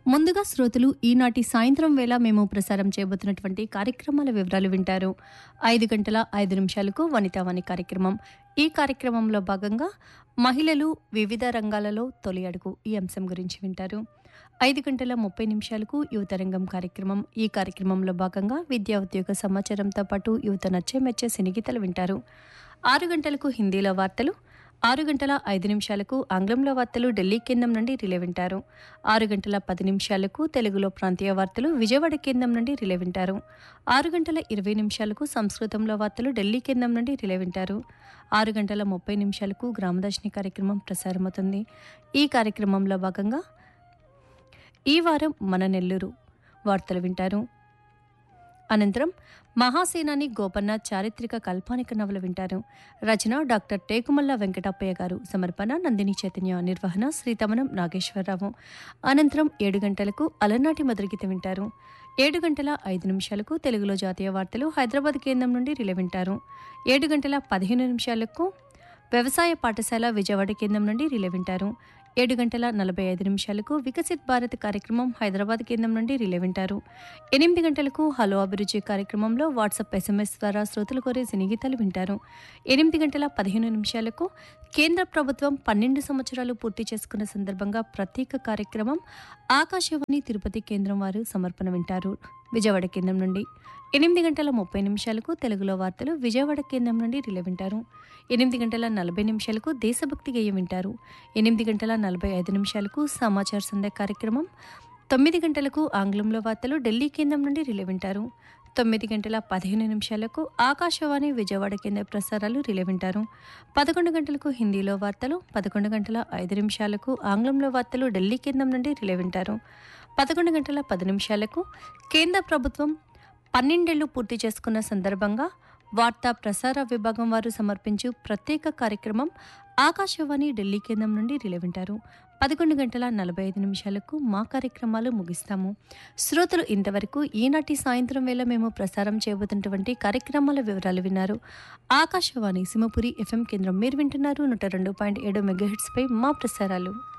ముందుగా శ్రోతలు ఈనాటి సాయంత్రం వేళ మేము ప్రసారం చేయబోతున్నటువంటి కార్యక్రమాల వివరాలు వింటారు ఐదు గంటల ఐదు నిమిషాలకు వనితావాణి కార్యక్రమం ఈ కార్యక్రమంలో భాగంగా మహిళలు వివిధ రంగాలలో తొలి అడుగు ఈ అంశం గురించి వింటారు ఐదు గంటల ముప్పై నిమిషాలకు యువత రంగం కార్యక్రమం ఈ కార్యక్రమంలో భాగంగా విద్యా ఉద్యోగ సమాచారంతో పాటు యువత నచ్చే మెచ్చే సినిగీతలు వింటారు ఆరు గంటలకు హిందీలో వార్తలు ఆరు గంటల ఐదు నిమిషాలకు ఆంగ్లంలో వార్తలు ఢిల్లీ కేంద్రం నుండి రిలే వింటారు ఆరు గంటల పది నిమిషాలకు తెలుగులో ప్రాంతీయ వార్తలు విజయవాడ కేంద్రం నుండి రిలే వింటారు ఆరు గంటల ఇరవై నిమిషాలకు సంస్కృతంలో వార్తలు ఢిల్లీ కేంద్రం నుండి రిలే వింటారు ఆరు గంటల ముప్పై నిమిషాలకు గ్రామదర్శిని కార్యక్రమం ప్రసారమవుతుంది ఈ కార్యక్రమంలో భాగంగా ఈ వారం మన నెల్లూరు వార్తలు వింటారు అనంతరం మహాసేనాని గోపన్న చారిత్రక కల్పానిక నవల వింటారు రచన డాక్టర్ టేకుమల్ల వెంకటప్పయ్య గారు సమర్పణ నందిని చైతన్య నిర్వహణ శ్రీతమనం నాగేశ్వరరావు అనంతరం ఏడు గంటలకు అలనాటి మధురగీత వింటారు ఏడు గంటల ఐదు నిమిషాలకు తెలుగులో జాతీయ వార్తలు హైదరాబాద్ కేంద్రం నుండి రిలే వింటారు ఏడు గంటల పదిహేను నిమిషాలకు వ్యవసాయ పాఠశాల విజయవాడ కేంద్రం నుండి రిలే వింటారు ఏడు గంటల నలభై ఐదు నిమిషాలకు వికసిత్ భారత్ కార్యక్రమం హైదరాబాద్ కేంద్రం నుండి రిలే వింటారు ఎనిమిది గంటలకు హలో అభిరుచి కార్యక్రమంలో వాట్సాప్ ఎస్ఎంఎస్ ద్వారా శ్రోతలు కోరే సినిగీతాలు వింటారు ఎనిమిది గంటల పదిహేను నిమిషాలకు కేంద్ర ప్రభుత్వం పన్నెండు సంవత్సరాలు పూర్తి చేసుకున్న సందర్భంగా ప్రత్యేక కార్యక్రమం ఆకాశవాణి తిరుపతి కేంద్రం వారు సమర్పణ వింటారు విజయవాడ కేంద్రం నుండి ఎనిమిది గంటల ముప్పై నిమిషాలకు తెలుగులో వార్తలు విజయవాడ కేంద్రం నుండి రిలే వింటారు ఎనిమిది గంటల నలభై నిమిషాలకు దేశభక్తి గేయం వింటారు ఎనిమిది గంటల నలభై ఐదు నిమిషాలకు సమాచార సంధ్య కార్యక్రమం తొమ్మిది గంటలకు ఆంగ్లంలో వార్తలు ఢిల్లీ కేంద్రం నుండి రిలే వింటారు తొమ్మిది గంటల పదిహేను నిమిషాలకు ఆకాశవాణి విజయవాడ కేంద్ర ప్రసారాలు రిలే వింటారు పదకొండు గంటలకు హిందీలో వార్తలు పదకొండు గంటల ఐదు నిమిషాలకు ఆంగ్లంలో వార్తలు ఢిల్లీ కేంద్రం నుండి రిలే వింటారు పదకొండు గంటల పది నిమిషాలకు కేంద్ర ప్రభుత్వం పన్నెండేళ్లు పూర్తి చేసుకున్న సందర్భంగా వార్తా ప్రసార విభాగం వారు సమర్పించు ప్రత్యేక కార్యక్రమం ఆకాశవాణి ఢిల్లీ కేంద్రం నుండి రిలే వింటారు పదకొండు గంటల నలభై ఐదు నిమిషాలకు మా కార్యక్రమాలు ముగిస్తాము శ్రోతలు ఇంతవరకు ఈనాటి సాయంత్రం వేళ మేము ప్రసారం చేయబోతున్నటువంటి కార్యక్రమాల వివరాలు విన్నారు ఆకాశవాణి సింహపురి ఎఫ్ఎం కేంద్రం మీరు వింటున్నారు నూట రెండు పాయింట్ ఏడు మెగాహిట్స్పై మా ప్రసారాలు